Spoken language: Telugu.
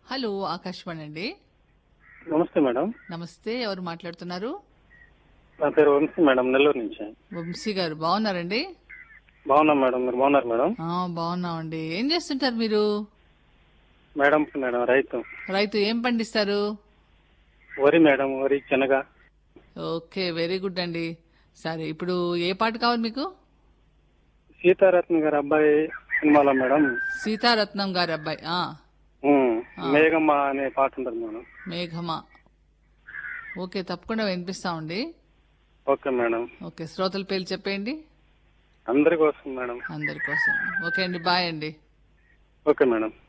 హలో ఆకాశవాణి అండి నమస్తే మేడం నమస్తే ఎవరు మాట్లాడుతున్నారు నా పేరు వంశీ మేడం నెల్లూరు నుంచి వంశీ గారు బాగున్నారండి బాగున్నాం మేడం మీరు బాగున్నారు మేడం ఆ, బాగున్నామండి ఏం చేస్తుంటారు మీరు మేడం మేడం రైతు రైతు ఏం పండిస్తారు వరి మేడం వరి శనగ ఓకే వెరీ గుడ్ అండి సరే ఇప్పుడు ఏ పాట కావాలి మీకు సీతారత్న గారి అబ్బాయి సినిమాలో మేడం సీతారత్నం గారి అబ్బాయి ఆ ఉమ్, మేఘమ్మ అనే పాట ఉంటుంది మేడం మేఘమా ఓకే తప్పకుండా వినిపిస్తామండి ఓకే మేడం ఓకే శ్రోతల పేర్లు చెప్పేయండి అందరి కోసం మేడం అందరి కోసం ఓకే అండి బాయ్ అండి ఓకే మేడం